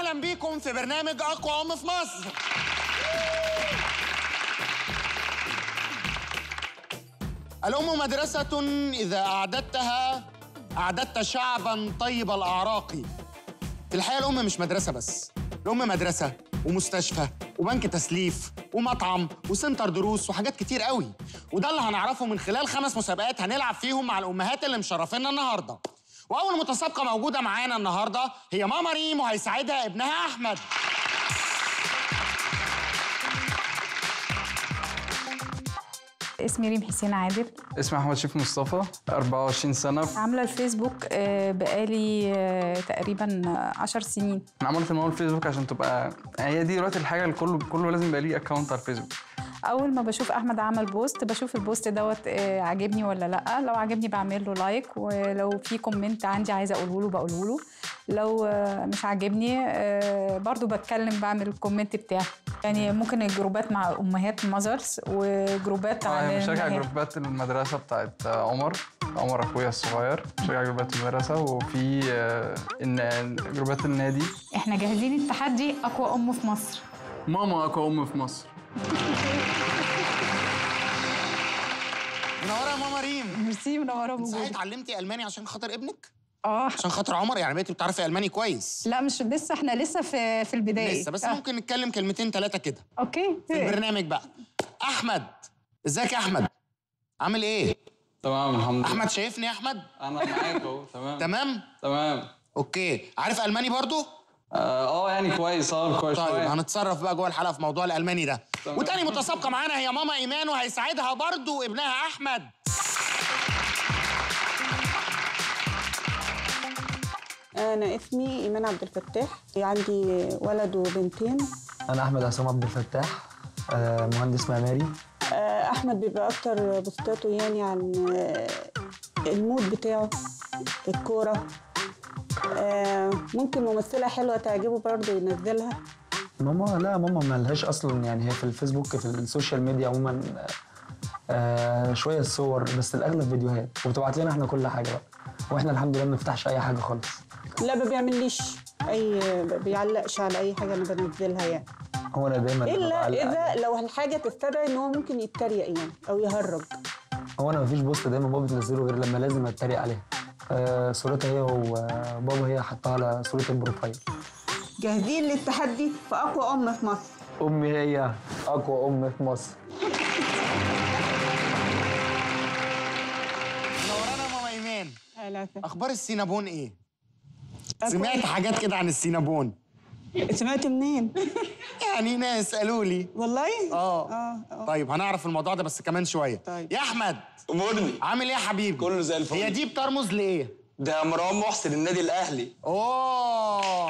اهلا بيكم في برنامج اقوى ام في مصر الام مدرسه اذا اعددتها اعددت شعبا طيب الاعراق في الحقيقه الام مش مدرسه بس الام مدرسه ومستشفى وبنك تسليف ومطعم وسنتر دروس وحاجات كتير قوي وده اللي هنعرفه من خلال خمس مسابقات هنلعب فيهم مع الامهات اللي مشرفينا النهارده واول متسابقه موجوده معانا النهارده هي ماما ريم وهيساعدها ابنها احمد اسمي ريم حسين عادل اسمي احمد شريف مصطفى 24 سنه عامله الفيسبوك آه، بقالي آه، تقريبا آه، عشر سنين انا عملت الموضوع الفيسبوك عشان تبقى هي دي دلوقتي الحاجه اللي كله كله لازم يبقى ليه اكونت على الفيسبوك اول ما بشوف احمد عمل بوست بشوف البوست دوت آه، عاجبني ولا لا لو عاجبني بعمل له لايك ولو في كومنت عندي عايزه اقوله له بقوله له لو آه، مش عاجبني آه، برضو بتكلم بعمل الكومنت بتاعي يعني ممكن الجروبات مع امهات مازرز وجروبات اه عن يعني بشجع الأمهات. جروبات المدرسه بتاعت عمر عمر اخويا الصغير بشجع جروبات المدرسه وفي آه، إن جروبات النادي احنا جاهزين التحدي اقوى ام في مصر ماما اقوى ام في مصر منوره يا ماما ريم ميرسي منوره انت صحيح بوجودك اتعلمتي الماني عشان خاطر ابنك اه عشان خاطر عمر يعني بقيتي بتعرفي الماني كويس لا مش لسه احنا لسه في في البدايه لسه بس آه. ممكن نتكلم كلمتين ثلاثه كده اوكي في البرنامج بقى احمد ازيك يا احمد عامل ايه تمام الحمد لله احمد شايفني يا احمد انا معاك اهو تمام تمام تمام اوكي عارف الماني برضو اه آه، يعني كويس اه كويس طيب شوية. هنتصرف بقى جوه الحلقه في موضوع الالماني ده تمام. وتاني متسابقه معانا هي ماما ايمان وهيساعدها برضو ابنها احمد أنا اسمي إيمان عبد الفتاح عندي ولد وبنتين أنا أحمد عصام عبد الفتاح آه، مهندس معماري آه، أحمد بيبقى أكتر بوستاته يعني عن آه، المود بتاعه الكورة آه، ممكن ممثلة حلوة تعجبه برضه ينزلها ماما لا ماما مالهاش أصلا يعني هي في الفيسبوك في السوشيال ميديا عموما آه، شوية صور بس الأغلب فيديوهات وبتبعت لنا إحنا كل حاجة بقى وإحنا الحمد لله ما بنفتحش أي حاجة خالص لا ما بيعمليش أي ما بيعلقش على أي حاجة أنا بنزلها يعني هو أنا دايما إلا بعلق- إذا لو الحاجة تستدعي إن هو ممكن يتريق يعني أو يهرج هو أنا مفيش بوست دايما بابا بتنزله غير لما لازم أتريق عليها آه، صورتها هي وبابا هي حطها على صورة البروفايل جاهزين للتحدي في أقوى أم في مصر أمي هي أقوى أم في مصر منورانا يا ماما ايمان أهلا اخبار السينابون ايه سمعت حاجات كده عن السينابون سمعت منين؟ يعني ناس قالوا لي والله؟ اه اه اه طيب هنعرف الموضوع ده بس كمان شويه طيب. يا احمد امورني عامل ايه يا حبيبي كله زي الفل. هي دي بترمز لايه ده مروان محسن النادي الاهلي اوه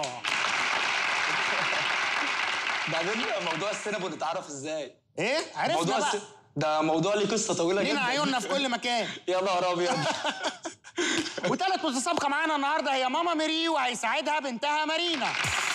بعدين موضوع السينابون اتعرف ازاي ايه عرفنا موضوع بقى الس... ده موضوع ليه قصه طويله جدا لينا عيوننا في كل مكان يا نهار ابيض وتالت متسابقه معانا النهارده هي ماما ميري وهيساعدها بنتها مارينا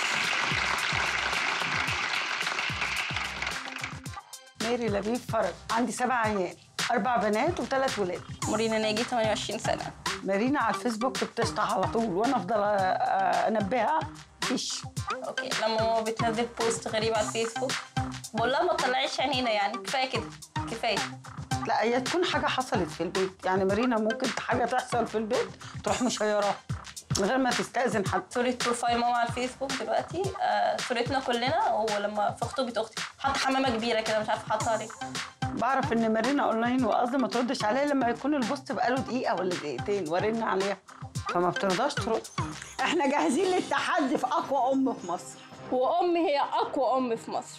ميري لبيب فرج عندي سبع عيال أربع بنات وثلاث ولاد مورينا ناجي 28 سنة مارينا على الفيسبوك بتشطح على طول وأنا أفضل أ- أ- أنبهها مفيش اوكي لما ماما بتنزل بوست غريب على الفيسبوك بقول لها ما تطلعيش عينينا يعني كفايه كده كفايه لا هي تكون حاجة حصلت في البيت يعني مارينا ممكن حاجة تحصل في البيت تروح مشيراها من غير ما تستأذن حد صورة بروفايل ماما على الفيسبوك دلوقتي آه صورتنا كلنا ولما في خطوبة اختي حط حمامة كبيرة كده مش عارفة حاطها ليه بعرف ان مارينا اونلاين وقصدي ما تردش عليا لما يكون البوست بقاله دقيقة ولا دقيقتين ورن عليها فما بترضاش ترد احنا جاهزين للتحدي في اقوى ام في مصر وأمي هي أقوى أم في مصر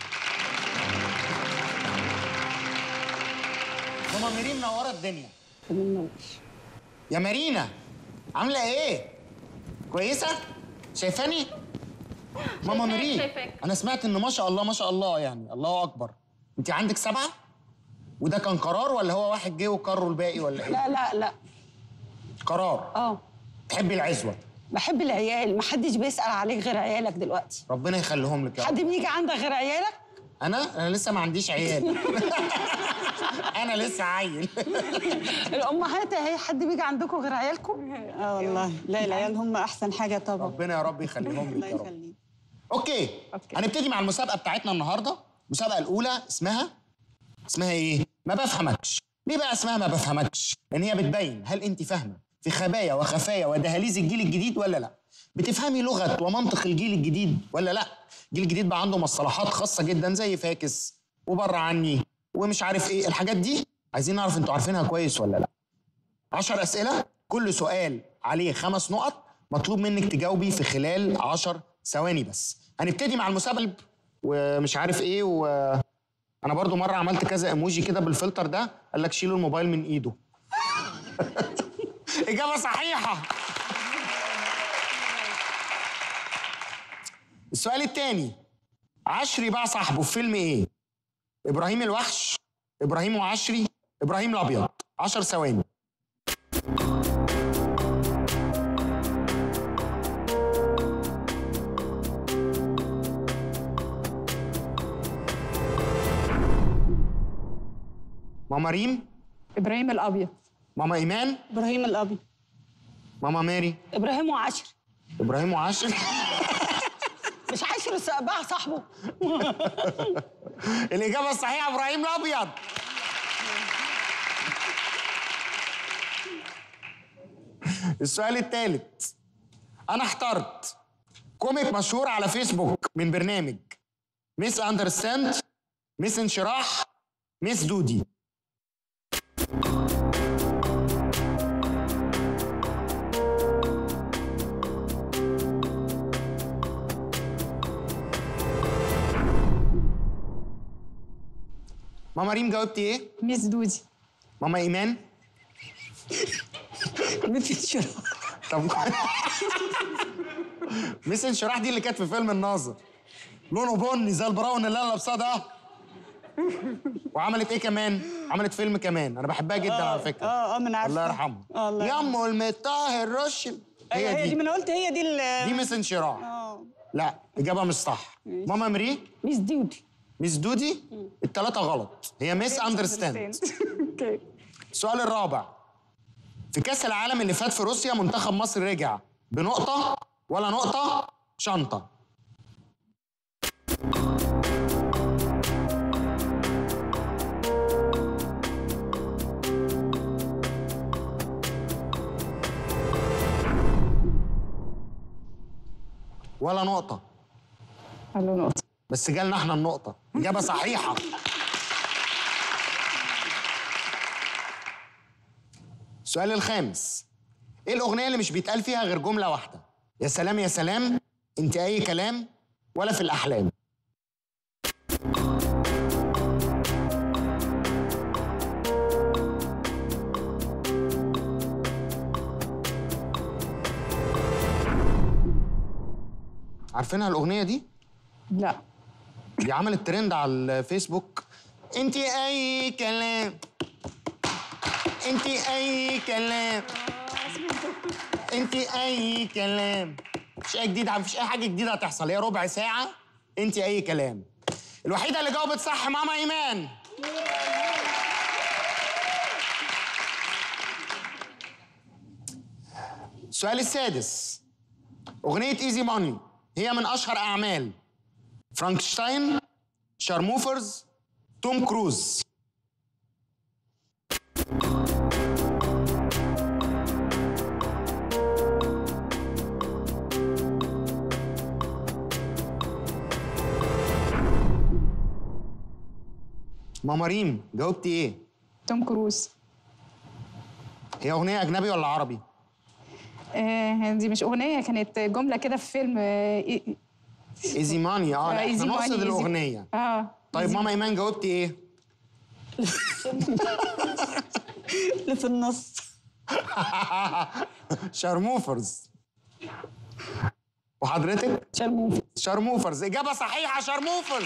ماما ميري منوره الدنيا يا مارينا عامله ايه كويسه شايفاني ماما شايفاك، ميري شايفاك. انا سمعت ان ما شاء الله ما شاء الله يعني الله اكبر انت عندك سبعه وده كان قرار ولا هو واحد جه وقرروا الباقي ولا ايه لا لا لا قرار اه تحبي العزوه بحب العيال محدش بيسأل عليك غير عيالك دلوقتي ربنا يخليهم لك يا حد رب بيجي عندك غير عيالك انا انا لسه ما عنديش عيال انا لسه عيل الامهات اهي حد بيجي عندكم غير عيالكم اه والله لا العيال هم احسن حاجه طبعا ربنا يا رب يخليهم الله لك يا رب يخليك اوكي أوكي. هنبتدي مع المسابقه بتاعتنا النهارده المسابقه الاولى اسمها اسمها ايه ما بفهمكش ليه بقى اسمها ما بفهمكش لان هي بتبين هل انت فاهمه في خبايا وخفايا ودهاليز الجيل الجديد ولا لا بتفهمي لغه ومنطق الجيل الجديد ولا لا الجيل الجديد بقى عنده مصطلحات خاصه جدا زي فاكس وبره عني ومش عارف ايه الحاجات دي عايزين نعرف انتوا عارفينها كويس ولا لا عشر أسئلة كل سؤال عليه خمس نقط مطلوب منك تجاوبي في خلال عشر ثواني بس هنبتدي مع المسابقة ومش عارف ايه و انا برضو مرة عملت كذا ايموجي كده بالفلتر ده قال لك شيلوا الموبايل من ايده إجابة صحيحة السؤال التاني عشري باع صاحبه في فيلم ايه؟ ابراهيم الوحش ابراهيم وعشري ابراهيم الابيض عشر ثواني ماما ريم ابراهيم الابيض ماما ايمان ابراهيم الابيض ماما ماري ابراهيم وعشر ابراهيم وعشر مش عشر س- باع صاحبه الاجابه الصحيحه ابراهيم الابيض السؤال الثالث انا احترت كوميك مشهور على فيسبوك من برنامج ميس اندرستاند ميس انشراح ميس دودي ماما ريم جاوبتي ايه؟ ميس دودي ماما ايمان مثل شرف طب ميس انشراح دي اللي كانت في فيلم الناظر لونه بني زي البراون اللي انا لابساه ده وعملت ايه كمان؟ عملت فيلم كمان انا بحبها جدا على فكره اه اه من عارفه الله يرحمه آه، الله يا يرحمه. ام المطهر رش هي, هي دي ما انا قلت هي دي ال- دي ميس انشراح اه لا اجابه مش صح ماما مري ميس دودي ميس دودي الثلاثه غلط هي ميس اندرستاند اوكي السؤال الرابع في كأس العالم اللي فات في روسيا منتخب مصر رجع بنقطة ولا نقطة شنطة ولا نقطة قالوا نقطه بس جالنا احنا النقطة إجابة صحيحة السؤال الخامس ايه الأغنية اللي مش بيتقال فيها غير جملة واحدة يا سلام يا سلام انت أي كلام ولا في الأحلام عارفينها الأغنية دي؟ لا دي عملت ترند على الفيسبوك انت اي كلام انت اي كلام انت اي كلام مفيش اي جديد مفيش اي حاجه جديده هتحصل هي ربع ساعه انت اي كلام الوحيده اللي جاوبت صح ماما ايمان السؤال السادس اغنيه ايزي ماني هي من اشهر اعمال فرانكشتاين شارموفرز توم كروز ماما ريم جاوبتي ايه؟ توم كروز هي اغنيه اجنبي ولا عربي؟ آه دي مش اغنيه كانت جمله كده في فيلم آه إي- ايزي ماني اه لا آه، احنا Easy نقصد Money، Easy- الاغنيه اه طيب ماما ايمان جاوبتي ايه؟ اللي في النص شارموفرز وحضرتك؟ شرموف شارموفرز إجابة صحيحة شارموفرز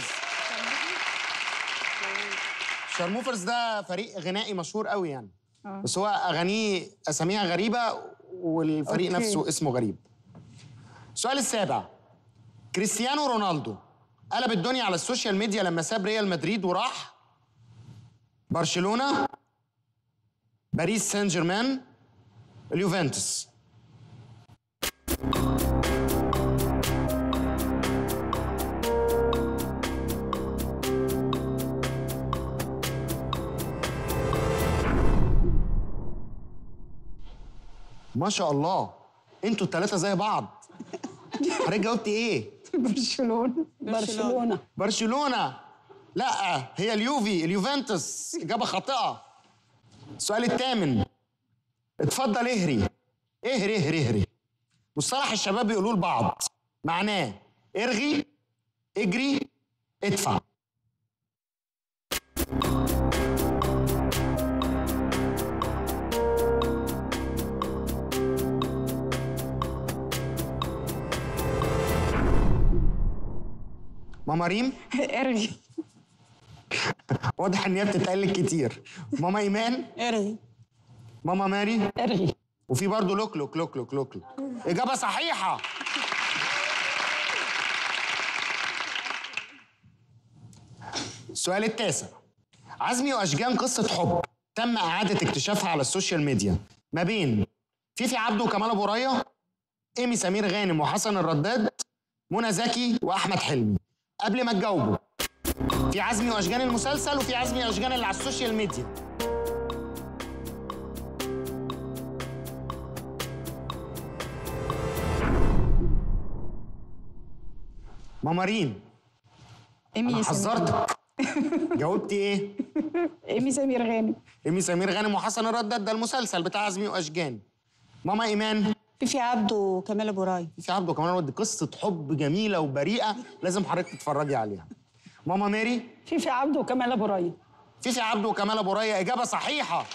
شارموفرز ده فريق غنائي مشهور قوي يعني آه. بس هو أغانيه أساميها غريبة والفريق أوكي. نفسه اسمه غريب السؤال السابع كريستيانو رونالدو قلب الدنيا على السوشيال ميديا لما ساب ريال مدريد وراح برشلونة باريس سان جيرمان اليوفنتوس ما شاء الله انتوا الثلاثه زي بعض حضرتك جاوبتي ايه برشلونه برشلونه برشلونه لا هي اليوفي اليوفنتوس اجابه خاطئه السؤال الثامن اتفضل اهري اهري اهري اهري مصطلح الشباب بيقولوه لبعض معناه ارغي اجري ادفع ماما ريم ارغي واضح ان هي بتتقلق كتير ماما ايمان ارغي ماما ماري ارغي وفي برضه لوك لوك لوك لوك لوك لوك. اجابه صحيحه السؤال التاسع عزمي واشجان قصه حب تم اعاده اكتشافها على السوشيال ميديا ما بين فيفي عبده وكمال ابو ريا ايمي سمير غانم وحسن الرداد منى زكي واحمد حلمي قبل ما تجاوبوا في عزمي واشجان المسلسل وفي عزمي واشجان اللي على السوشيال ميديا ماما ريم ايمي انا سمير حذرتك جاوبتي ايه؟ ايمي سمير غانم ايمي سمير غانم وحسن الرداد ده المسلسل بتاع عزمي واشجان ماما ايمان فيفي عبده وكمال ابو راي في عبده كمان ودي قصه حب جميله وبريئه لازم حضرتك تتفرجي عليها ماما ماري في في عبده وكمال ابو رايه فيفي عبده وكمال ابو ريا اجابه صحيحه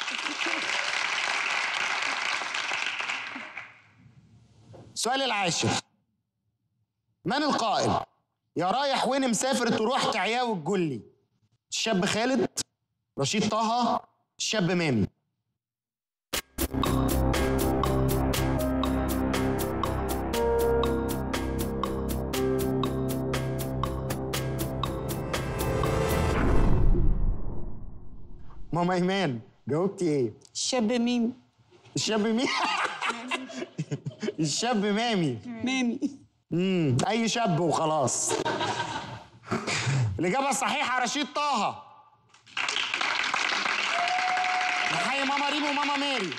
السؤال العاشر من القائل يا رايح وين مسافر تروح تعياه وتجلي الشاب خالد رشيد طه الشاب مامي ماما ايمان جاوبتي ايه الشاب ميم الشاب مين الشاب مامي مامي امم اي شاب وخلاص الاجابه الصحيحه رشيد طه نحيي ماما ريم وماما ماري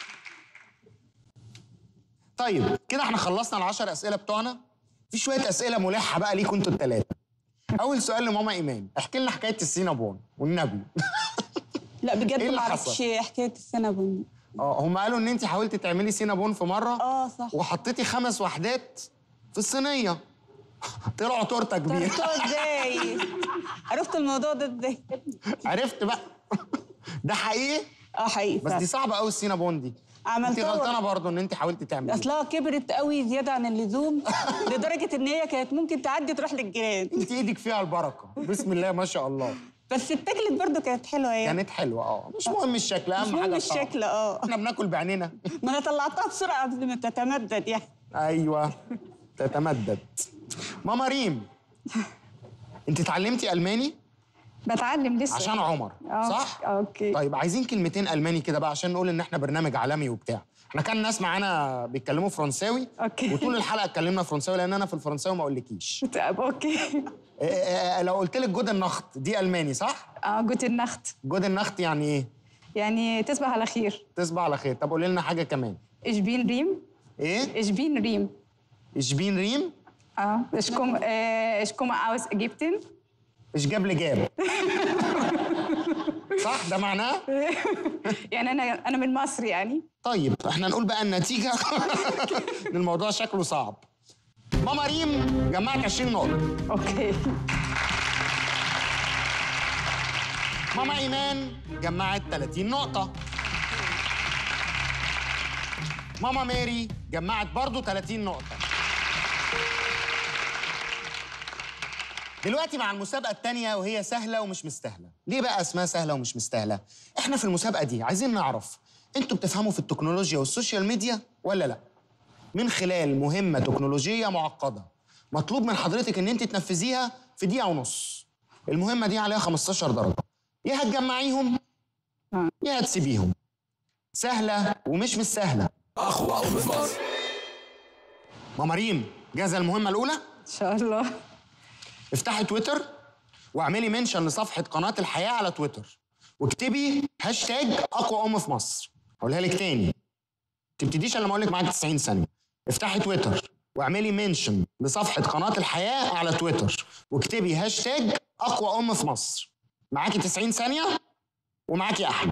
طيب كده احنا خلصنا العشر اسئله بتوعنا في شويه اسئله ملحه بقى ليكم انتوا الثلاثه اول سؤال لماما ايمان احكي لنا حكايه السينابون والنبي لا بجد إيه اللي ما اعرفش حكايه السينابون اه هم قالوا ان انت حاولتي تعملي سينابون في مره اه صح وحطيتي خمس وحدات في الصينيه طلعوا تورته كبيره عرفتوها ازاي عرفت الموضوع ده ازاي عرفت بقى ده حقيقي اه حقيقي بس دي صعبه قوي السينابون دي انت عملتها غلطانه برضه ان انت حاولتي تعملي اصلها كبرت قوي زياده عن اللزوم لدرجه ان هي كانت ممكن تعدي تروح للجيران انت ايدك فيها البركه بسم الله ما شاء الله بس اتاكلت برضو كانت حلوه يعني كانت حلوه اه مش مهم الشكل اهم مش مهم حاجه الطعم. الشكل اه احنا بناكل بعينينا ما انا طلعتها بسرعه قبل ما تتمدد يعني ايوه تتمدد ماما ريم انت اتعلمتي الماني بتعلم لسه عشان عمر آه، صح اوكي طيب عايزين كلمتين الماني كده بقى عشان نقول ان احنا برنامج عالمي وبتاع احنا كان ناس معانا بيتكلموا فرنساوي أوكي. وطول الحلقه اتكلمنا فرنساوي لان انا في الفرنساوي ما اقولكيش طب اوكي إيه- إيه- لو قلت لك جود النخت دي الماني صح اه جوت النخت جود النخت يعني ايه يعني تصبح على خير تصبح على خير طب قولي لنا حاجه كمان ايش بين ريم ايه ايش بين ريم اشبين ريم اه ايش كوم آه، ايش كوم اوس اجيبتن ايش جاب لي جاب صح ده معناه يعني انا انا من مصر يعني طيب احنا نقول بقى النتيجه ان الموضوع شكله صعب ماما ريم جمعت 20 نقطه اوكي ماما ايمان جمعت 30 نقطة ماما ماري جمعت برضو 30 نقطة دلوقتي مع المسابقة التانية وهي سهلة ومش مستاهلة ليه بقى اسمها سهلة ومش مستاهلة؟ احنا في المسابقة دي عايزين نعرف انتوا بتفهموا في التكنولوجيا والسوشيال ميديا ولا لا؟ من خلال مهمة تكنولوجية معقدة مطلوب من حضرتك ان انت تنفذيها في دقيقة ونص المهمة دي عليها 15 درجة يا هتجمعيهم يا هتسيبيهم سهلة ومش مش سهلة أقوى أم في مصر ماما ريم جاهزة المهمة الأولى؟ ان شاء الله افتحي تويتر واعملي منشن لصفحة قناة الحياة على تويتر واكتبي هاشتاج أقوى أم في مصر هقولها لك تاني تبتديش الا لما اقول لك معاك 90 ثانيه افتحي تويتر واعملي منشن لصفحه قناه الحياه على تويتر واكتبي هاشتاج اقوى ام في مصر معاكي 90 ثانيه ومعاكي احمد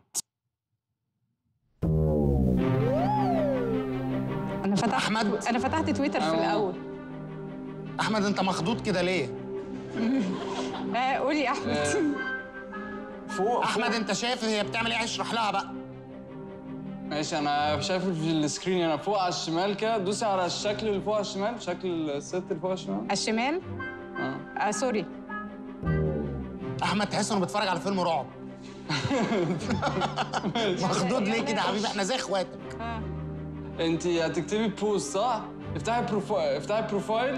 انا فتحت أحمد. انا فتحت تويتر في الاول احمد انت مخضوض كده ليه آه قولي يا احمد فوق احمد انت شايف هي بتعمل ايه اشرح لها بقى ماشي انا شايف في السكرين هنا فوق على الشمال كده دوسي على الشكل اللي فوق على الشمال شكل الست اللي فوق على الشمال الشمال اه آه سوري احمد تحس انه بيتفرج على فيلم رعب مخضوض ليه كده يا حبيبي احنا زي اخواتك انت هتكتبي بوست صح؟ افتحي بروفايل افتحي بروفايل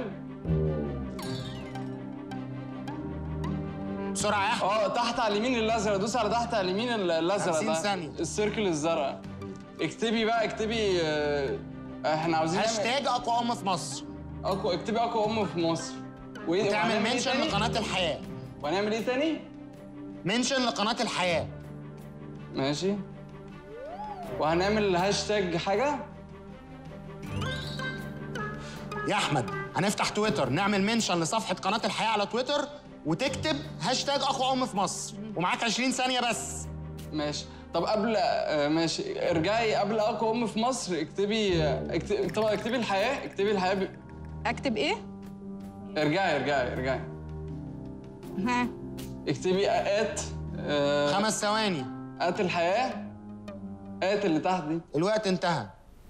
بسرعه يا احمد اه تحت على اليمين الازرق دوسي على تحت على اليمين الازرق 50 ده ثانية. السيركل الزرق اكتبي بقى اكتبي آه، احنا عاوزين نعمل- هاشتاج اقوى ام في مصر اقوى اكتبي اقوى ام في مصر وإيه- تعمل وهنعمل إيه منشن تاني؟ لقناه الحياه وهنعمل ايه تاني؟ منشن لقناه الحياه ماشي وهنعمل هاشتاج حاجه يا احمد هنفتح تويتر نعمل منشن لصفحه قناه الحياه على تويتر وتكتب هاشتاج اقوى ام في مصر ومعاك 20 ثانيه بس ماشي طب قبل آه، ماشي ارجعي قبل اقوى ام في مصر اكتبي اكتبي طبعا اكتبي الحياه اكتبي الحياه ب... اكتب ايه ارجعي ارجعي ارجعي ها اكتبي ات آه، خمس ثواني ات الحياه ات اللي تحت دي الوقت انتهى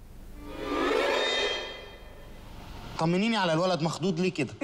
طمنيني على الولد مخضوض ليه كده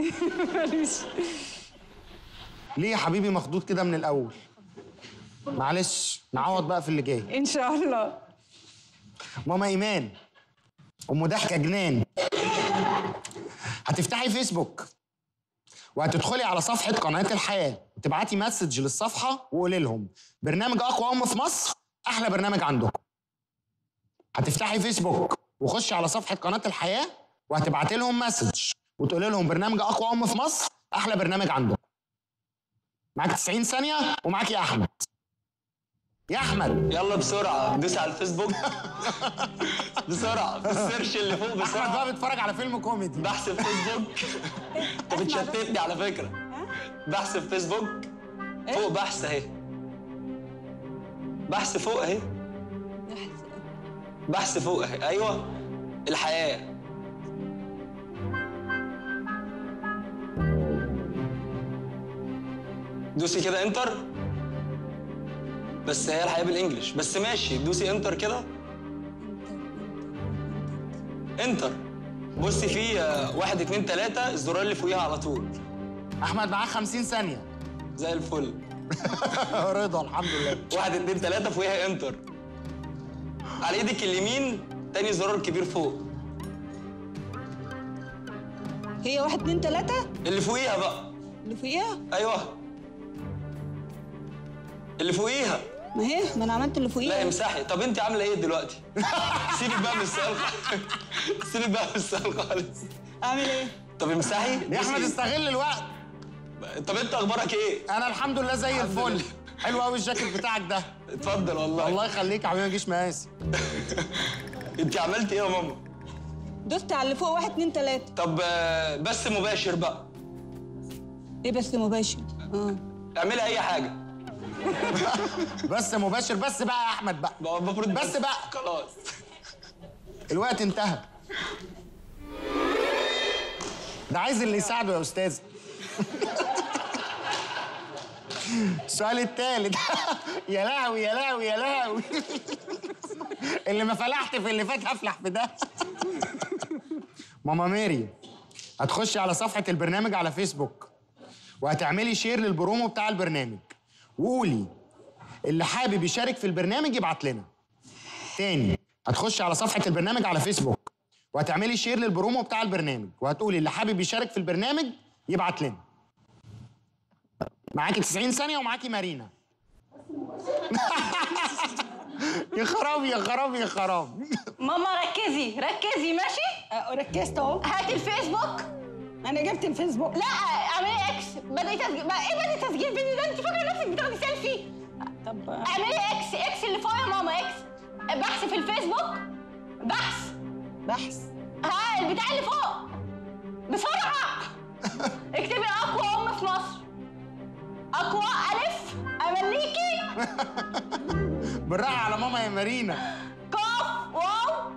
ليه يا حبيبي مخضوض كده من الاول معلش نعوض بقى في اللي جاي ان شاء الله ماما ايمان ام ضحكه جنان هتفتحي فيسبوك وهتدخلي على صفحه قناه الحياه وتبعتي مسج للصفحه وقولي لهم برنامج اقوى ام في مصر احلى برنامج عندكم هتفتحي فيسبوك وخشي على صفحه قناه الحياه وهتبعتي لهم مسج وتقولي لهم برنامج اقوى ام في مصر احلى برنامج عندكم معاك 90 ثانيه ومعاك يا احمد يا احمد يلا بسرعه دوس على الفيسبوك بسرعه في السيرش اللي فوق احمد بقى بسرعه بيتفرج على فيلم كوميدي بحث في فيسبوك انت بتشتتني على فكره بحث في فيسبوك فوق بحث اهي بحث فوق اهي بحث فوق اهي ايوه الحياه دوسي كده انتر بس هي الحياه بالانجلش بس ماشي دوسي انتر كده انتر بصي في آه، واحد اتنين تلاته الزرار اللي فوقيها على طول احمد معاك 50 ثانيه زي الفل رضا الحمد لله واحد اتنين تلاته فوقيها انتر على ايدك اليمين تاني زرار كبير فوق هي واحد اتنين تلاتة اللي فوقيها بقى اللي فوقيها ايوه اللي فوقيها ما هي ما انا عملت اللي لا فوقيها امسحي طب انت عامله ايه دلوقتي سيبك بقى من السؤال سيبك بقى من السؤال خالص اعمل ايه؟ طب امسحي يا احمد دوسي. استغل الوقت طب انت اخبارك ايه انا الحمد لله زي الفل لله. حلو قوي الجاكيت بتاعك ده اتفضل والله الله يخليك يا حبيبي ما تجيش مقاسي انت عملت ايه يا ماما دوست على اللي فوق واحد اتنين تلاتة طب آه، بس مباشر بقى ايه بس مباشر اه اعملي اي حاجه بس مباشر بس بقى يا احمد بقى بقى المفروض بس بقى. خلاص الوقت انتهى ده عايز اللي يساعده يا استاذ السؤال التالت يا لهوي يا لهوي يا لهوي اللي ما فلحت في اللي فات هفلح في ده ماما ماري هتخشي على صفحة البرنامج على فيسبوك وهتعملي شير للبرومو بتاع البرنامج وقولي اللي حابب يشارك في البرنامج يبعت لنا تاني هتخشي على صفحة البرنامج على فيسبوك وهتعملي شير للبرومو بتاع البرنامج وهتقولي اللي حابب يشارك في البرنامج يبعت لنا معاكي 90 ثانية ومعاكي مارينا يا خراب يا خراب يا خراب ماما ركزي ركزي ماشي آه، ركزت اهو هاتي الفيسبوك انا جبت الفيسبوك لا اعملي اكس بدأي تسجيل ما ايه بدأي تسجيل فيديو ده انت فاكره نفسك بتاخدي سيلفي طب اعملي اكس اكس اللي فوق يا ماما اكس بحث في الفيسبوك بحث بحث ها البتاع اللي فوق بسرعة اكتبي أقوى أم في مصر أقوى ألف أمليكي بالراحه على ماما يا مارينا قاف واو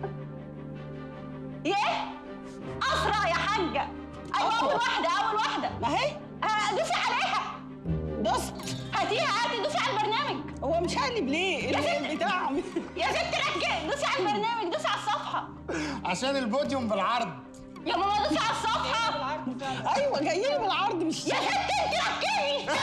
يه أسرع يا حاجة أيوة أول واحدة أول واحدة ما هي ها، دوسي عليها دوس هاتيها هاتي دوسي على البرنامج هو مش قالب ليه يا ست- البتاع يا ست ركزي دوسي على البرنامج دوسي على الصفحة عشان البوديوم بالعرض يا ماما دوسي على الصفحة ايوه جاي لي بالعرض مش يا ست انت ركزي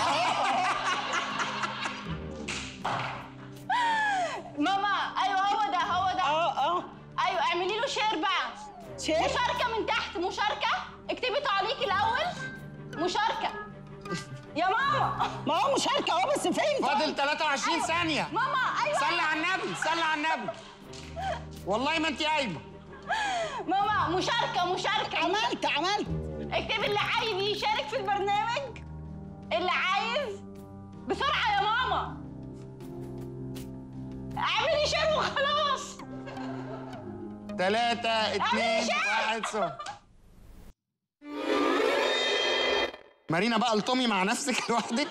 ماما ايوه هو ده هو ده اه اه ايوه اعملي له شير بقى شير مشاركة من تحت مشاركة اكتبي تعليق الأول مشاركة يا ماما ما هو مشاركه اهو بس فين فاضل 23 أيوة. ثانيه ماما ايوه صلي على النبي صلي على النبي والله ما انت قايمه ماما مشاركة مشاركة عملت عملت اكتبي اللي عايز يشارك في البرنامج اللي عايز بسرعة يا ماما اعملي شير وخلاص ثلاثة اتنين شيء. واحد صفر مارينا بقى الطمي مع نفسك لوحدك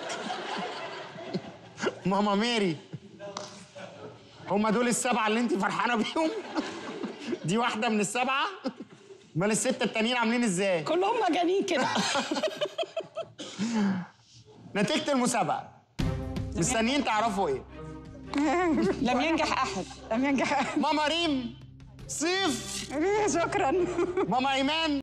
ماما ميري هما دول السبعة اللي انت فرحانة بيهم دي واحدة من السبعة امال الستة التانيين عاملين ازاي؟ كلهم مجانين كده نتيجة المسابقة مستنيين تعرفوا ايه؟ لم ينجح احد لم ينجح ماما ريم صيف شكرا ماما ايمان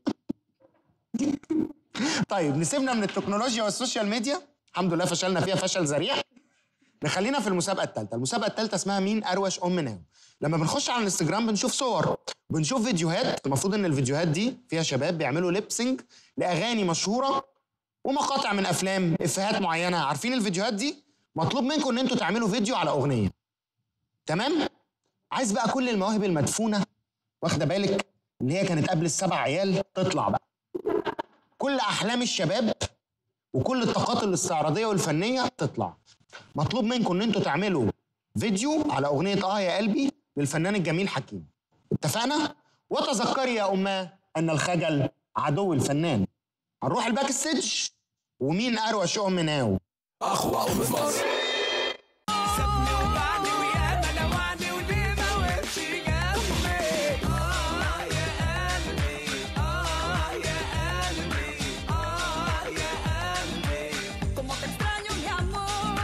طيب نسيبنا من التكنولوجيا والسوشيال ميديا الحمد لله فشلنا فيها فشل ذريع نخلينا في المسابقه الثالثه المسابقه الثالثه اسمها مين اروش ام ناو لما بنخش على الانستجرام بنشوف صور بنشوف فيديوهات المفروض ان الفيديوهات دي فيها شباب بيعملوا ليبسينج لاغاني مشهوره ومقاطع من افلام افيهات معينه عارفين الفيديوهات دي مطلوب منكم ان انتوا تعملوا فيديو على اغنيه تمام عايز بقى كل المواهب المدفونه واخده بالك اللي هي كانت قبل السبع عيال تطلع بقى كل احلام الشباب وكل الطاقات الاستعراضيه والفنيه تطلع مطلوب منكم ان انتوا تعملوا فيديو على اغنيه اه يا قلبي للفنان الجميل حكيم اتفقنا وتذكري يا اماه ان الخجل عدو الفنان هنروح الباك ستيج ومين اروش ام ناو سابني وبعني وياما لوعني وليه ما وقفش جنبي آه يا قلبي آه يا قلبي آه يا قلبي Como te extraño mi amor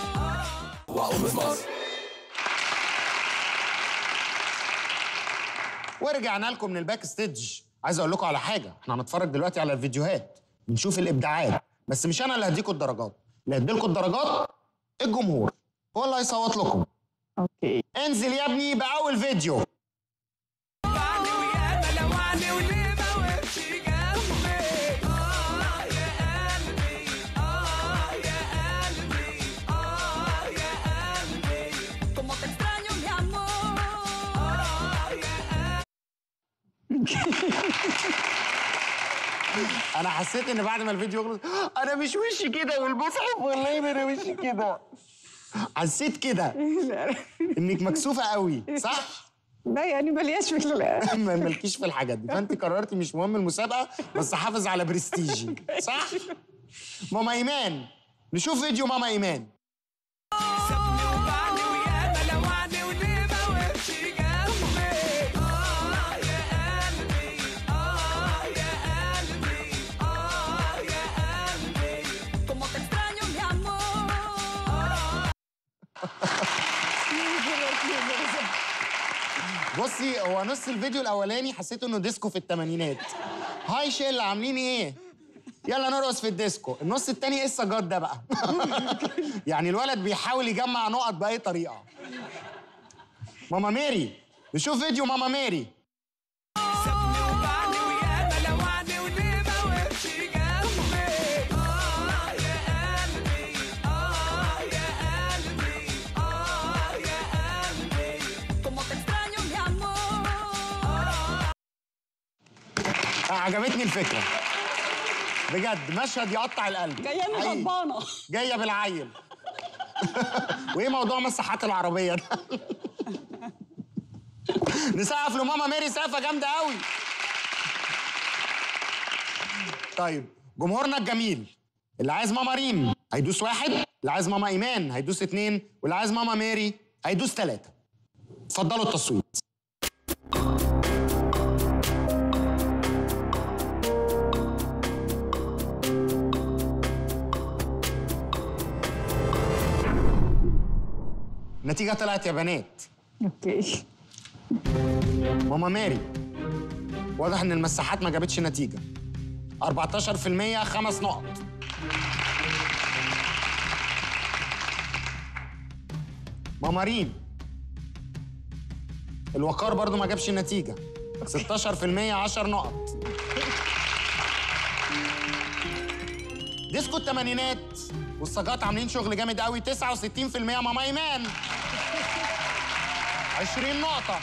ورجعنا لكم من الباك ستيج عايز اقول لكم على حاجه احنا هنتفرج دلوقتي على الفيديوهات بنشوف الابداعات بس مش انا اللي هديكم الدرجات اللي هديلكم الدرجات الجمهور هو اللي هيصوت لكم اوكي انزل يا ابني باول فيديو وبعني وياما لوعني وليه ما وقفش جنبي آه يا قلبي آه يا قلبي آه يا قلبي Como te extraño mi amor آه يا انا حسيت ان بعد ما الفيديو يخلص انا مش وشي كده والمصحف والله ما انا وشي كده حسيت كده انك مكسوفه قوي صح لا يعني ملياش في ال- ما مالكيش في الحاجات دي فانت قررتي مش مهم المسابقه بس حافظ على برستيجي صح ماما ايمان نشوف فيديو ماما ايمان سابني وبعني وياما لوعني وليه ما وقفش جنبي آه يا قلبي آه يا قلبي آه يا قلبي Como te extraño mi amor بصي هو نص الفيديو الاولاني حسيت انه ديسكو في الثمانينات هاي شيل عاملين ايه يلا نرقص في الديسكو النص التاني ايه السجاد ده بقى يعني الولد بيحاول يجمع نقط باي طريقه ماما ميري نشوف فيديو ماما ميري سابني وبعني وياما لوعني وليه ما وقفش جنبي آه يا قلبي آه يا قلبي آه يا قلبي Como te extraño mi amor آه، عجبتني الفكره بجد مشهد يقطع القلب جايه لي حقيقي. غضبانه جايه بالعيل وايه موضوع مساحات العربيه ده نسقف لماما ميري سقفه جامده قوي طيب جمهورنا الجميل اللي عايز ماما ريم هيدوس واحد اللي عايز ماما ايمان هيدوس اتنين واللي عايز ماما ميري هيدوس تلاته اتفضلوا التصويت النتيجة طلعت يا بنات اوكي ماما ماري واضح ان المساحات ما جابتش نتيجة 14% خمس نقط ماما ريم الوقار برضو ما جابش نتيجة 16% 10 نقط ديسكو الثمانينات والصاجات عاملين شغل جامد قوي 69% ماما ايمان 20 نقطة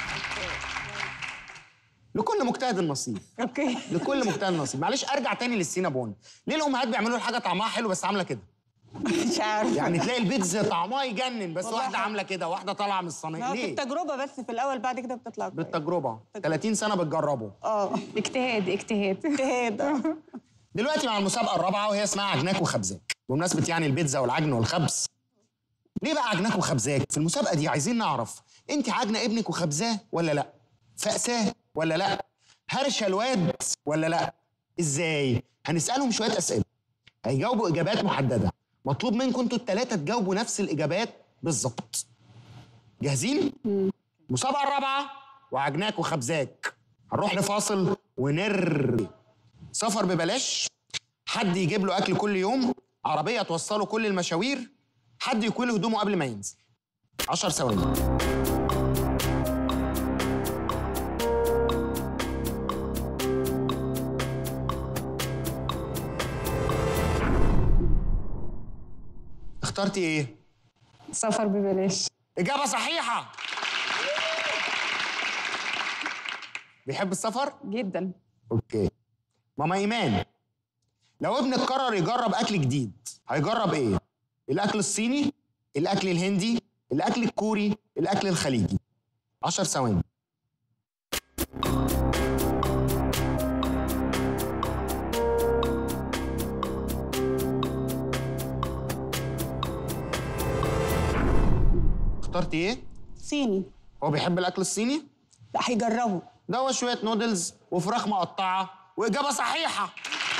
لكل مجتهد نصيب اوكي لكل مجتهد نصيب معلش ارجع تاني للسينابون ليه الامهات بيعملوا الحاجه طعمها حلو بس عامله كده مش عارفه يعني تلاقي البيتزا طعمها يجنن بس والله واحده حلو. عامله كده واحده طالعه من ما الصينيه هو في ليه التجربه بس في الاول بعد كده بتطلع كويس. بالتجربه 30 سنه بتجربوا اه اجتهاد اجتهاد اجتهاد آه. دلوقتي مع المسابقه الرابعه وهي اسمها عجناك وخبزاك بمناسبه يعني البيتزا والعجن والخبز ليه بقى عجناك وخبزاك في المسابقه دي عايزين نعرف انت عاجنه ابنك وخبزاه ولا لا فأساه ولا لا هرشه الواد ولا لا ازاي هنسالهم شويه اسئله هيجاوبوا اجابات محدده مطلوب منكم انتوا الثلاثه تجاوبوا نفس الاجابات بالظبط جاهزين المسابقه الرابعه وعجناك وخبزاك هنروح لفاصل ونر سفر ببلاش حد يجيب له اكل كل يوم عربيه توصله كل المشاوير حد يكوي له هدومه قبل ما ينزل 10 ثواني اخترتي ايه سفر ببلاش اجابه صحيحه بيحب السفر جدا اوكي ماما ايمان لو ابنك قرر يجرب اكل جديد هيجرب ايه الاكل الصيني الاكل الهندي الاكل الكوري الاكل الخليجي 10 ثواني اخترتي ايه صيني هو بيحب الاكل الصيني لا هيجربوا ده هو شويه نودلز وفراخ مقطعه واجابه صحيحه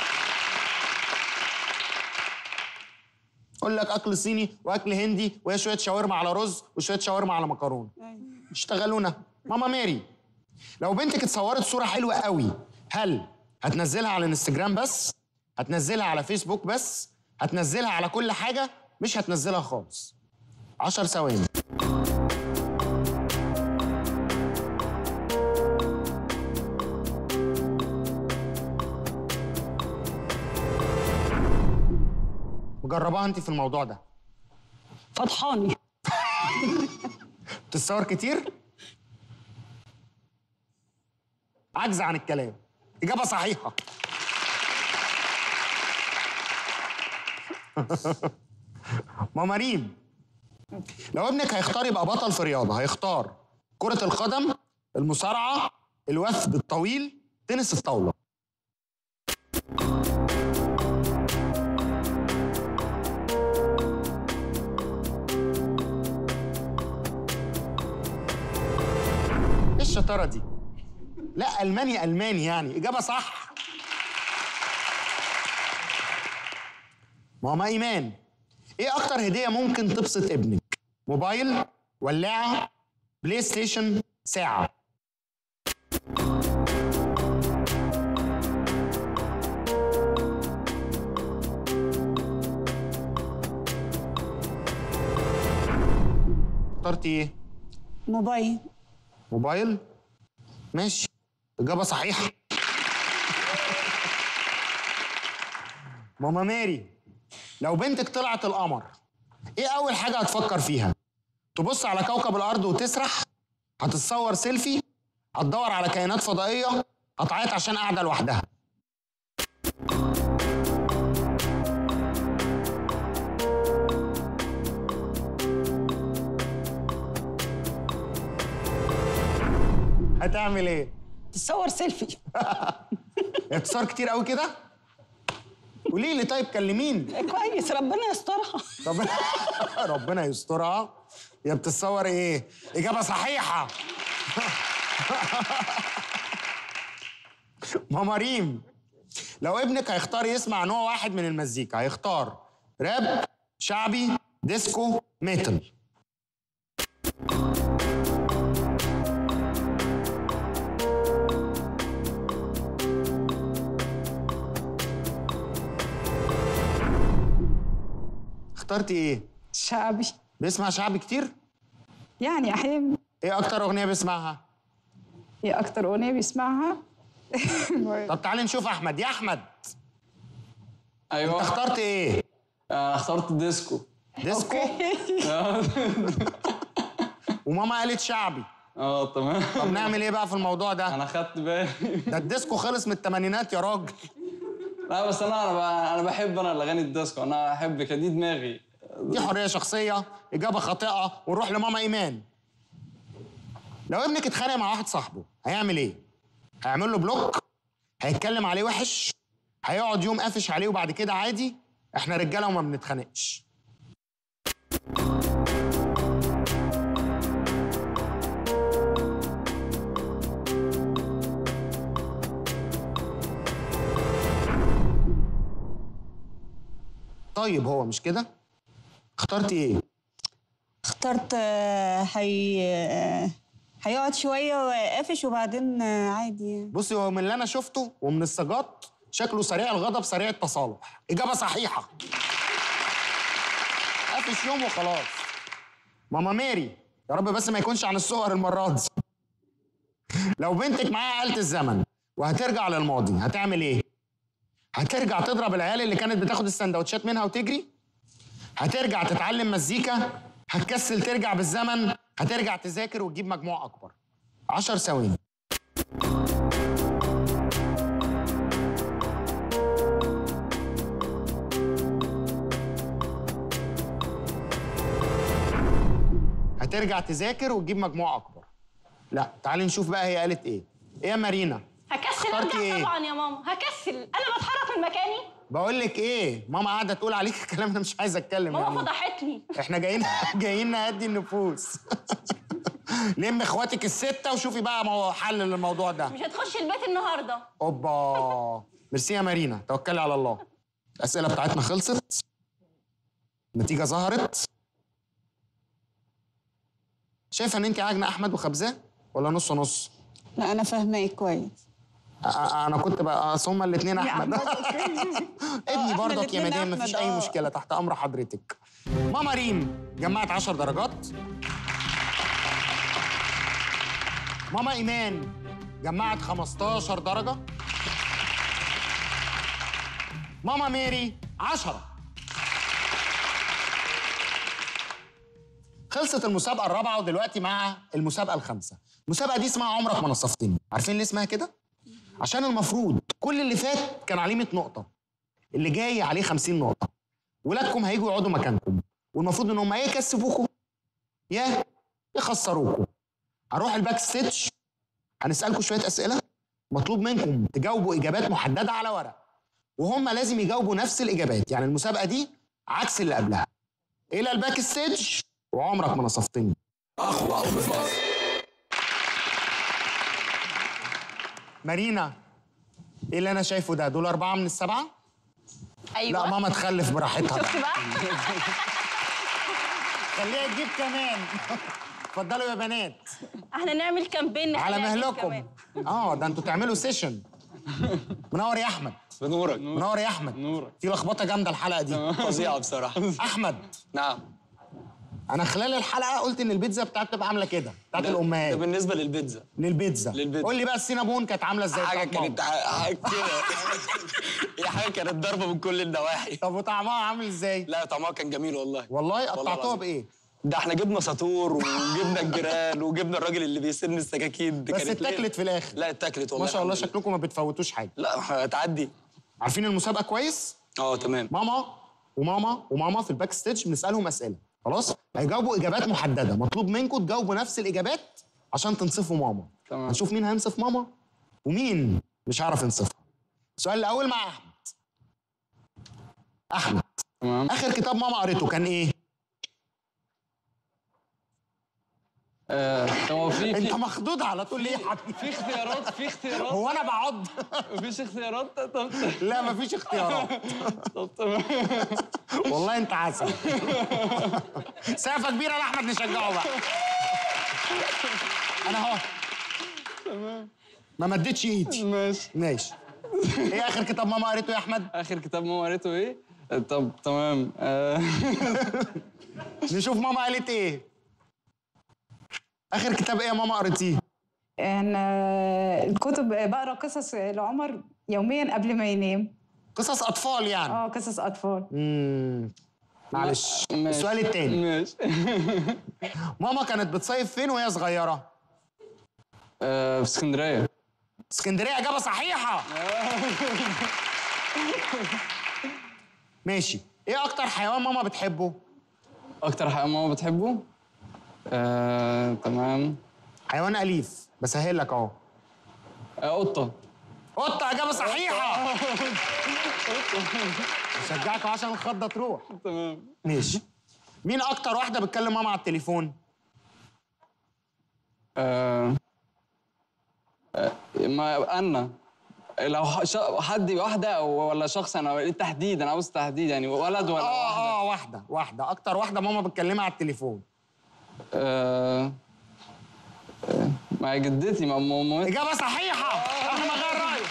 اقول لك اكل صيني واكل هندي وهي شويه شاورما على رز وشويه شاورما على مكرونه اشتغلونا ماما ماري لو بنتك اتصورت صوره حلوه قوي هل هتنزلها على الانستجرام بس هتنزلها على فيسبوك بس هتنزلها على كل حاجه مش هتنزلها خالص 10 ثواني مجرباها انت في الموضوع ده فضحاني بتتصور كتير عجز عن الكلام إجابة صحيحة ماما ريم لو ابنك هيختار يبقى بطل في رياضة هيختار كرة القدم المصارعة الوثب الطويل تنس الطاولة ايه الشطارة دي؟ لا ألماني ألماني يعني إجابة صح ماما إيمان إيه أكتر هدية ممكن تبسط ابنك؟ موبايل ولاعة بلاي ستيشن ساعة اخترتي ايه؟ موبايل موبايل ماشي إجابة صحيحة ماما ماري لو بنتك طلعت القمر ايه أول حاجة هتفكر فيها؟ تبص على كوكب الأرض وتسرح؟ هتتصور سيلفي؟ هتدور على كائنات فضائية؟ هتعيط عشان قاعدة لوحدها هتعمل ايه؟ تصور سيلفي اتصال كتير قوي كده؟ قولي لي طيب كلميني كويس ربنا يسترها ربنا ربنا يسترها يا بتتصور ايه؟ اجابه صحيحه ماما ريم لو ابنك هيختار يسمع نوع واحد من المزيكا هيختار راب شعبي ديسكو ميتال اخترتي ايه؟ شعبي بيسمع شعبي كتير؟ يعني احيانا ايه اكتر اغنيه بيسمعها؟ هي اكتر اغنيه بيسمعها طب تعالي نشوف احمد يا احمد ايوه انت اخترت ايه؟ انا اخترت ديسكو ديسكو وماما قالت شعبي اه تمام طب نعمل ايه بقى في الموضوع ده؟ انا خدت بالي ده الديسكو خلص من الثمانينات يا راجل لا بس انا انا ب- انا بحب انا الاغاني الديسكو انا احب كده دي دماغي دي حريه شخصيه اجابه خاطئه ونروح لماما ايمان لو ابنك اتخانق مع واحد صاحبه هيعمل ايه هيعمل له بلوك هيتكلم عليه وحش هيقعد يوم قافش عليه وبعد كده عادي احنا رجاله وما بنتخانقش طيب هو مش كده اخترتي ايه اخترت آه، هي آه، هيقعد شوية وقافش وبعدين آه، عادي يعني. بصي هو من اللي انا شفته ومن السجات شكله سريع الغضب سريع التصالح اجابه صحيحه قافش يوم وخلاص ماما ماري يا رب بس ما يكونش عن الصور المره دي لو بنتك معاها آلة الزمن وهترجع للماضي هتعمل ايه هترجع تضرب العيال اللي كانت بتاخد السندوتشات منها وتجري هترجع تتعلم مزيكا هتكسل ترجع بالزمن هترجع تذاكر وتجيب مجموع اكبر عشر ثواني هترجع تذاكر وتجيب مجموع اكبر لا تعالي نشوف بقى هي قالت ايه ايه يا مارينا هكسل اخترتي ارجع إيه؟ طبعا يا ماما هكسل انا بتحرك من مكاني بقول لك ايه ماما قاعده تقول عليك كلام انا مش عايز اتكلم ماما يعني. فضحتني احنا جايين جايين نهدي النفوس لم اخواتك السته وشوفي بقى مو- حل للموضوع ده مش هتخش البيت النهارده اوبا ميرسي يا مارينا توكلي على الله الاسئله بتاعتنا خلصت النتيجه ظهرت شايفه ان انت عاجنه احمد وخبزاه ولا نص نص لا أنا فاهماك كويس أ- أ- انا كنت بقى أصل هما الاثنين احمد ابني إحنا برضك يا الاتنين مدام أحمد، مفيش اي آه. مشكله تحت امر حضرتك ماما ريم جمعت 10 درجات ماما ايمان جمعت 15 درجه ماما ميري 10 خلصت المسابقه الرابعه ودلوقتي مع المسابقه الخامسه المسابقه دي اسمها عمرك ما نصفتني عارفين ليه اسمها كده عشان المفروض كل اللي فات كان عليه 100 نقطه اللي جاي عليه 50 نقطه ولادكم هيجوا يقعدوا مكانكم والمفروض ان هم يا يكسبوكوا يا يخسروكوا هنروح الباك ستيج هنسالكم شويه اسئله مطلوب منكم تجاوبوا اجابات محدده على ورق وهم لازم يجاوبوا نفس الاجابات يعني المسابقه دي عكس اللي قبلها الى الباك ستيج وعمرك ما نصفتني مارينا ايه اللي انا شايفه ده دول اربعه من السبعه ايوه لا ماما تخلف براحتها بقى شفت بقى خليها تجيب كمان اتفضلوا يا بنات احنا نعمل كامبين على نخليها تجيب مهلكم كمان. اه ده انتوا تعملوا سيشن منور يا احمد بنورك منور يا احمد نورك. في لخبطه جامده الحلقه دي فظيعه بصراحه احمد نعم انا خلال الحلقه قلت ان البيتزا بتاعتي تبقى عامله كده بتاعت ده الامهات بالنسبه للبيتزا للبيتزا للبيتزا. قول لي بقى السينابون كانت عامله ازاي حاجه بتاعت كانت ماما؟ حاجه كده هي حاجه كانت ضربه من كل النواحي طب وطعمها عامل ازاي لا طعمها كان جميل والله والله قطعتوها العظيم. بايه ده احنا جبنا ساطور وجبنا الجيران وجبنا الراجل اللي بيسن السكاكين دي بس كانت ليه؟ اتاكلت في الاخر لا اتاكلت والله ما شاء الله الحمد لله. شكلكم ما بتفوتوش حاجه لا هتعدي عارفين المسابقه كويس اه تمام ماما وماما وماما في الباك ستيج بنسالهم اسئله خلاص هيجاوبوا اجابات محدده مطلوب منكم تجاوبوا نفس الاجابات عشان تنصفوا ماما تمام. هنشوف مين هينصف ماما ومين مش هيعرف ينصفها السؤال الاول مع احمد احمد تمام اخر كتاب ماما قريته كان ايه آه، هو في انت في مخضوض على طول ليه يا حبيبي في اختيارات في اختيارات هو انا بقعد مفيش اختيارات طب لا مفيش اختيارات طب تمام والله انت عسل سقفه كبيره لاحمد نشجعه بقى انا اهو ما مدتش ايدي ماشي ماشي ايه اخر كتاب ماما قريته يا احمد اخر كتاب ماما قريته ايه آه، طب تمام آه، نشوف ماما قالت ايه اخر كتاب ايه يا ماما قريتيه انا الكتب بقرا قصص لعمر يوميا قبل ما ينام قصص اطفال يعني اه قصص اطفال امم معلش ماشي. السؤال التاني ماشي ماما كانت بتصيف فين وهي صغيره آه، في اسكندريه اسكندريه اجابه صحيحه ماشي ايه اكتر حيوان ماما بتحبه اكتر حيوان ماما بتحبه آه، تمام حيوان اليف بسهل لك اهو آه، قطه قطه اجابه صحيحه بشجعك عشان الخضه تروح تمام ماشي مين اكتر واحده بتكلم ماما على التليفون آه، آه، ما انا لو ح- ش- حد واحده او ولا شخص انا إيه التحديد انا عاوز تحديد يعني ولد ولا اه واحده اه واحده واحده اكتر واحده ماما بتكلمها على التليفون آه، آه، مع جدتي مع ماما اجابه صحيحه احنا ما غير رايك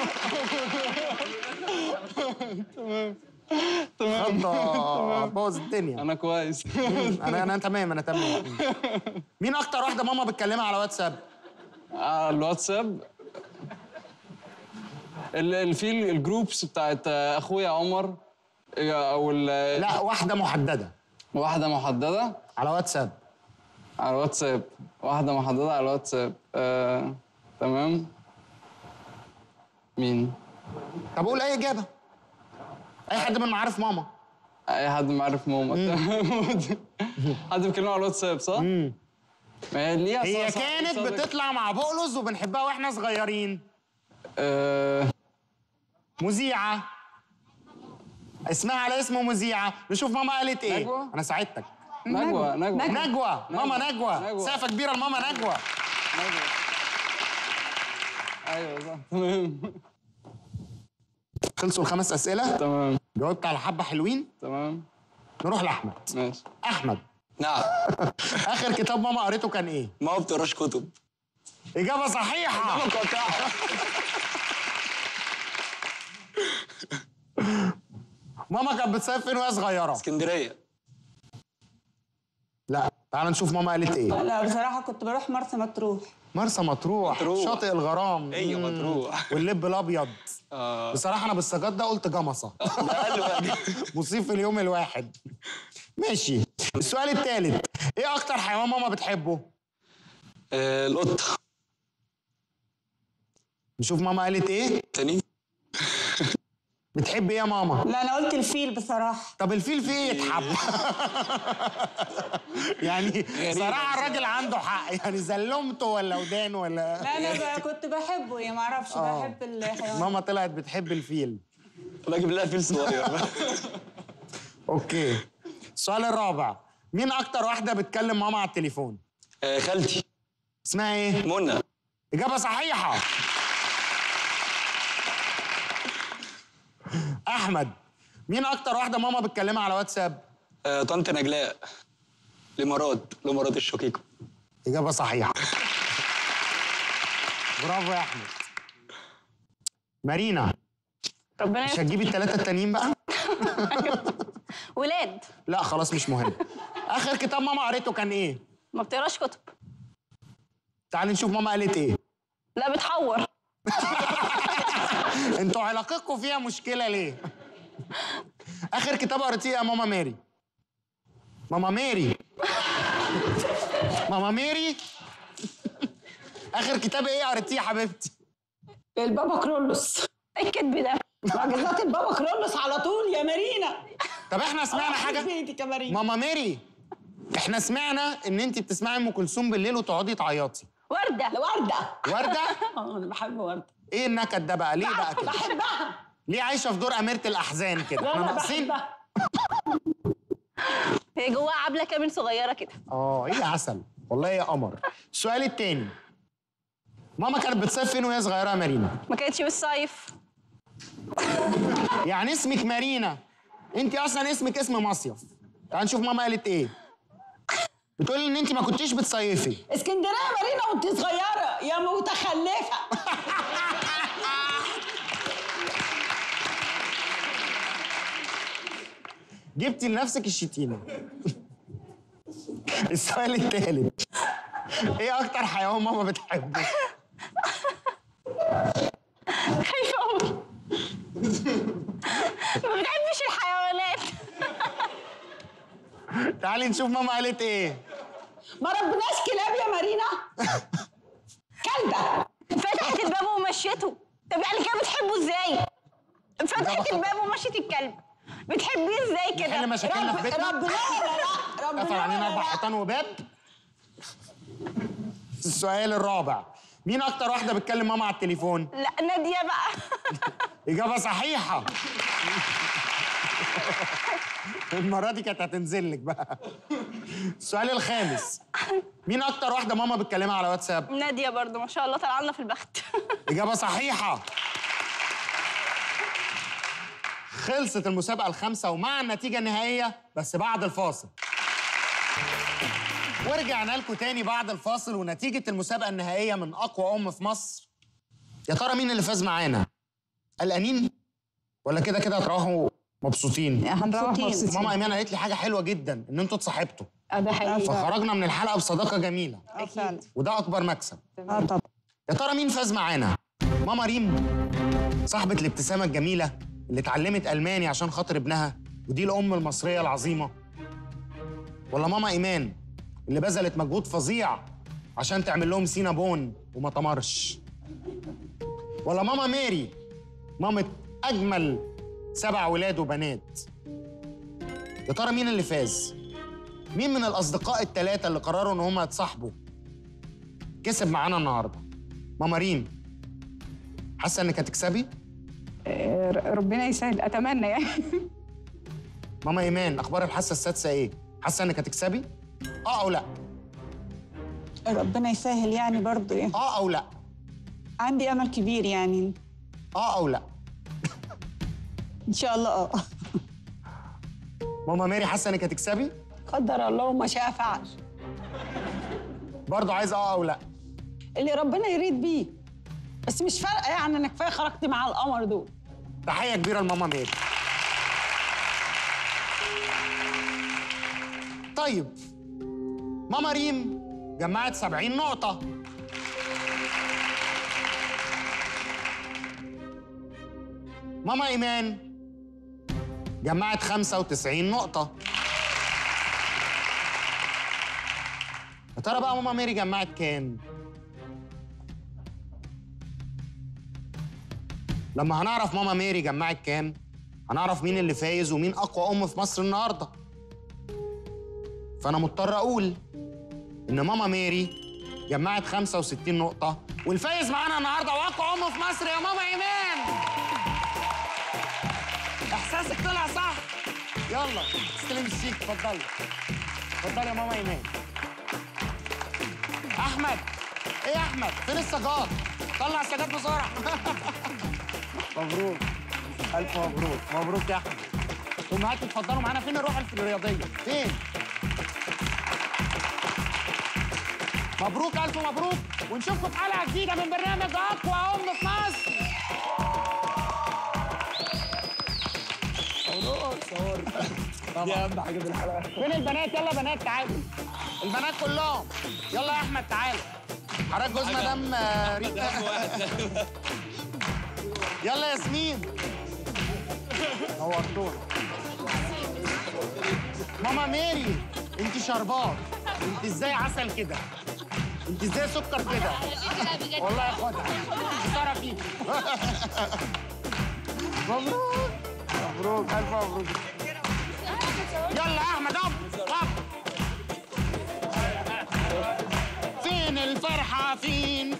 خضه بوظ الدنيا انا كويس انا انا تمام انا تمام مين اكتر واحده ماما بتكلمها على واتساب على الواتساب ال- ال- في الجروبس بتاعت آه، اخويا عمر آه، او ال- لا واحده محدده واحده محدده على واتساب على الواتساب واحده محدده على الواتساب آه، تمام مين طب قول اي اجابه اي حد من معارف ماما اي حد معرف ماما حد بيكلمه على الواتساب صح؟ ما هي ليها هي صح- صح- كانت صح- بتطلع مع بقلص وبنحبها واحنا صغيرين آه، مذيعه اسمها على اسم مذيعه نشوف ماما قالت ايه نجوى؟ انا ساعدتك نجوى نجوى نجوى ماما نجوى نجوى. سقفه كبيره لماما نجوى ايوه صح تمام خلصوا الخمس اسئله تمام جاوبت على حبه حلوين تمام نروح لاحمد ماشي احمد نعم اخر كتاب ماما قريته كان ايه ما بتقراش كتب اجابه صحيحه ماما كانت بتصيف فين وهي صغيره اسكندريه لا تعال نشوف ماما قالت ايه لا بصراحة كنت بروح مرسى مطروح مرسى مطروح, مطروح. شاطئ الغرام هي مم. مطروح. واللب الابيض اه بصراحه انا بالسجاد ده قلت جمصه ده قلب مصيف في اليوم الواحد ماشي السؤال الثالث ايه اكتر حيوان ماما بتحبه آه، القطه نشوف ماما قالت ايه تاني بتحب ايه يا ماما لا أنا قلت الفيل بصراحة طب الفيل فيه ايه يتحب يعني صراحه الراجل عنده حق يعني زلمته ولا ودان ولا لا أنا بقى كنت بحبه يعني معرفش آه. بحب الحيوان ماما طلعت بتحب الفيل الله اجيب لها فيل صغير اوكي السؤال الرابع مين اكتر واحده بتكلم ماما على التليفون آه، خالتي اسمها ايه منى اجابه صحيحه احمد مين اكتر واحده ماما بتكلمها على واتساب آه، طنط نجلاء الامارات الامارات الشقيقه اجابه صحيحه برافو يا احمد مارينا ربنا مش يستر هتجيبي الثلاثه التانيين بقى ولاد لا خلاص مش مهم اخر كتاب ماما قريته كان ايه ما بتقراش كتب تعالي نشوف ماما قالت ايه لا بتحور انتوا علاقتكم فيها مشكله ليه اخر كتاب قريتيه يا ماما ماري ماما ماري ماما ماري اخر كتاب ايه قريتيه يا حبيبتي البابا كرولوس إيه الكذب ده معجزات البابا كرولوس على طول يا مارينا طب احنا سمعنا حاجه بيتك يا مارينا ماما ماري احنا سمعنا ان انت بتسمعي ام كلثوم بالليل وتقعدي تعيطي ورده ورده ورده اه انا بحب ورده ايه النكد ده بقى ليه بقى كده بحبها ليه عايشه في دور اميره الاحزان كده لا احنا انا ناقصين بحبها هي جواها عبله كامل صغيره كده اه ايه عسل والله يا قمر السؤال التاني ماما كانت بتصيف فين وهي صغيره يا مارينا ما كانتش بالصيف يعني اسمك مارينا انت اصلا اسمك اسم مصيف تعال نشوف ماما قالت ايه بتقولي ان انت ما كنتيش بتصيفي اسكندريه مارينا وانت صغيره يا متخلفه جبتي لنفسك الشتيمه السؤال الثالث ايه اكتر حيوان ماما بتحبه خايفه قوي ما بتحبش الحيوانات تعالي نشوف ماما قالت ايه ما ربناش كلاب يا مارينا كلبه فتحت الباب ومشيته طب يعني كده بتحبه ازاي فتحت الباب ومشيت الكلب بتحبيه ازاي كده نحل مشاكلنا في بيتنا ربنا لا لا ربنا قفل علينا اربع حيطان وباب السؤال الرابع مين اكتر واحده بتكلم ماما على التليفون لا ناديه بقى اجابه صحيحه المره دي كانت هتنزل لك بقى السؤال الخامس مين اكتر واحده ماما بتكلمها على واتساب ناديه برضو ما شاء الله طلع لنا في البخت اجابه صحيحه خلصت المسابقه الخامسه ومع النتيجه النهائيه بس بعد الفاصل ورجعنا لكم تاني بعد الفاصل ونتيجه المسابقه النهائيه من اقوى ام في مصر يا ترى مين اللي فاز معانا قلقانين ولا كده كده هتروحوا مبسوطين هنروح مبسوطين ماما ايمان قالت لي حاجه حلوه جدا ان انتوا اتصاحبتوا آه، ده حقيقي فخرجنا من الحلقه بصداقه جميله اه فعلا وده اكبر مكسب اه طبعا يا ترى مين فاز معانا؟ ماما ريم صاحبة الابتسامة الجميلة اللي اتعلمت ألماني عشان خاطر ابنها ودي الأم المصرية العظيمة ولا ماما إيمان اللي بذلت مجهود فظيع عشان تعمل لهم سينابون وما تمرش ولا ماما ماري مامة أجمل سبع ولاد وبنات يا ترى مين اللي فاز؟ مين من الأصدقاء الثلاثة اللي قرروا إن هم يتصاحبوا كسب معانا النهارده ماما ريم حاسه انك هتكسبي آه، ربنا يسهل اتمنى يعني ماما ايمان اخبار الحاسه السادسه ايه حاسه انك هتكسبي اه او لا ربنا يسهل يعني برضو يعني اه او لا عندي امل كبير يعني اه او لا ان شاء الله اه ماما ماري حاسه انك هتكسبي قدر الله وما شاء فعل برضه عايز اه او لا اللي ربنا يريد بيه بس مش فارقه يعني انا كفايه خرجت مع القمر دول تحيه كبيره لماما ماري طيب ماما ريم جمعت 70 نقطة ماما إيمان جمعت 95 نقطة يا ترى بقى ماما ميري جمعت كام؟ لما هنعرف ماما ميري جمعت كام هنعرف مين اللي فايز ومين اقوى ام في مصر النهارده فانا مضطر اقول ان ماما ميري جمعت 65 نقطه والفايز معانا النهارده واقوى ام في مصر يا ماما ايمان احساسك طلع صح يلا استلم الشيك اتفضلي اتفضلي يا ماما ايمان احمد ايه يا احمد فين السجاد طلع السجاد بسرعه مبروك الف مبروك مبروك يا احمد امهات اتفضلوا معانا فين الروح الرياضيه فين مبروك الف مبروك ونشوفكم في حلقه جديده من برنامج اقوى ام في مصر مبروك صور دي اهم حاجه في الحلقه فين البنات يلا بنات تعالوا البنات كلهم يلا يا احمد تعالى حضرتك جوز مدام آه، ريتا يلا ياسمين نورتونا ماما ماري انت شربات انت ازاي عسل كده انت ازاي سكر كده والله خدها خساره فيك مبروك مبروك الف مبروك يلا يا احمد اب اب فين ال الفرحة فين